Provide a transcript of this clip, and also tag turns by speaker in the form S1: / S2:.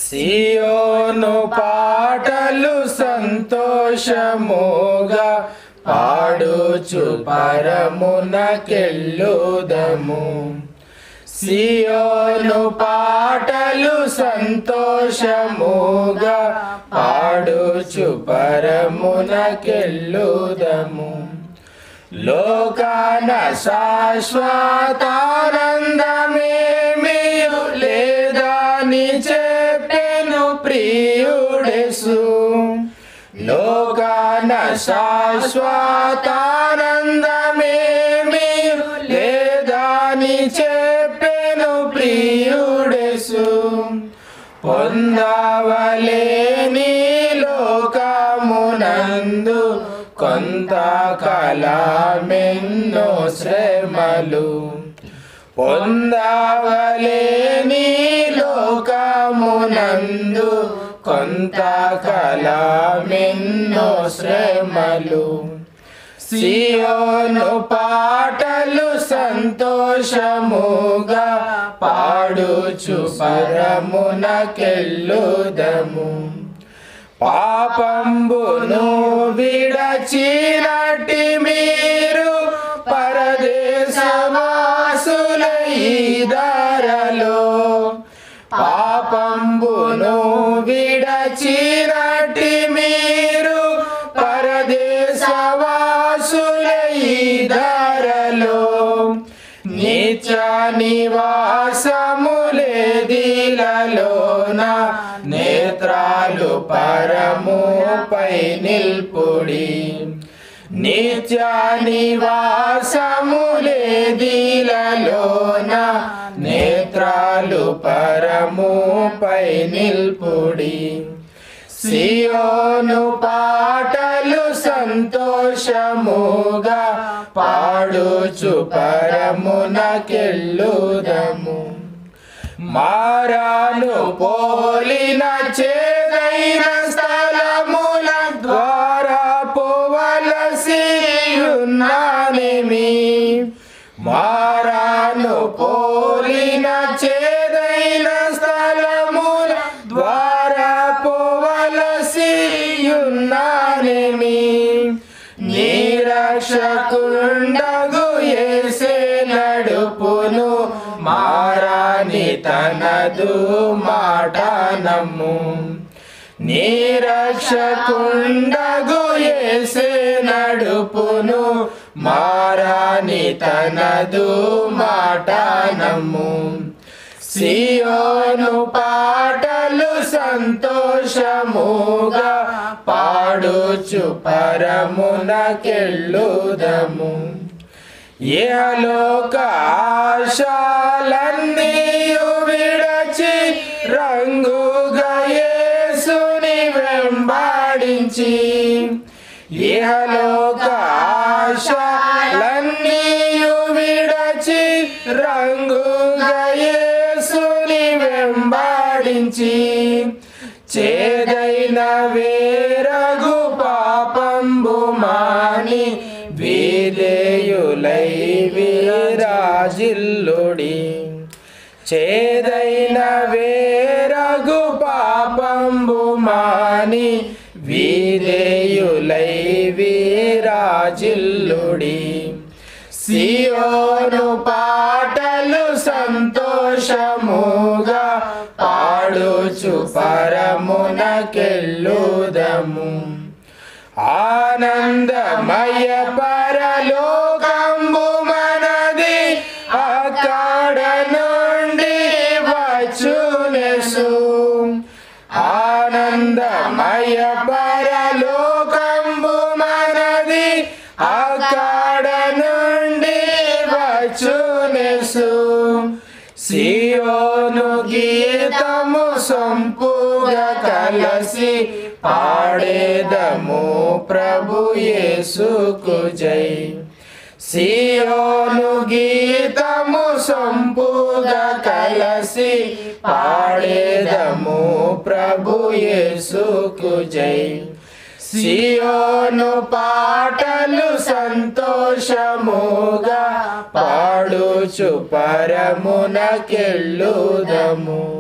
S1: సియోను పాటలు సంతోషముగా పాడుచు పరమునకెళ్ళుదము సియోను పాటలు సంతోషముగా పాడుచు పరమునకెళ్ళుదము లోకాన శాశ్వతానందమేమీ లేదని చెప్పెను ప్రియుడెసు లోకాన శాశ్వతానందమేమీ లేదని చెప్పెను ప్రియుడెసు పొందవలేని లోకమునందు కొంతకాలమెన్నో శ్రమలు పొందవలేని లోకమునందు కొంతకాలమెన్నో శ్రమలు సియోను పాటలు సంతోషముగా పాడుచు పరమునకెళ్ళుదము పాపంబును విడచినటి మీరు పరదేశవాసులైదారలో పాపంబును విడచినటి మీరు పరదేశవాసులైదారలో నిత్య నివాసములేదిలలోన నేత్రాలు పరముపై నిల్పుడి నిత్య నివాసములేదిలలోన నేత్రాలు పరముపై నిల్పుడి సియోను పాటలు సంతోషముగా పాడుచు పరమునకెళ్ళుదము మారాను పోలిన చేదైన స్థలముల ద్వారా పోవలసి ఉన్నానేమి మారాను పోలిన చేదైన స్థలముల ద్వారా పోవలసి ఉన్నానేమి నీరక్షకుండగు ఏసే నడుపును మారాని తనదు మాట నమ్ము నీరక్షకుండగు ఏసే నడుపును మారాని తనదు మాట నమ్ము సియోను పాటలు సంతోషముగా పాడుచు పరమునకెళ్ళుదము ఏలోక ఆశాలన్నీయు విడచి రంగుగా యేసుని వెంబాడించి ఇహలోక ఆశాలన్నీయు విడచి రంగుగా యేసుని వెంబాడించి చేదైన వేరగు పాపంబు మాని వీలేయులై వీరాజిల్లుడి చేదైన వేరగు పాపంబు మాని వీరేయులై వీరాజిల్లుడి సియోను పాటలు సంతోషముగా పాడుచు పరమునకెళ్ళుదము ఆనందమయ పరలోకంబు మనది అక్కడ నుండి వచ్చునెసు ఆనందమయ పరలోకంబు మనది అక్కడ నుండి వచ్చునెసు సియోను గీతము సంపుగా కలసి పాడేదము ప్రభు యేసుకు జై సియోను గీతము సంపుగా కలసి పాడేదము ప్రభు యేసుకు జై సియోను పాటలు సంతోషముగా పాడుచు పరమునకెళ్ళుదము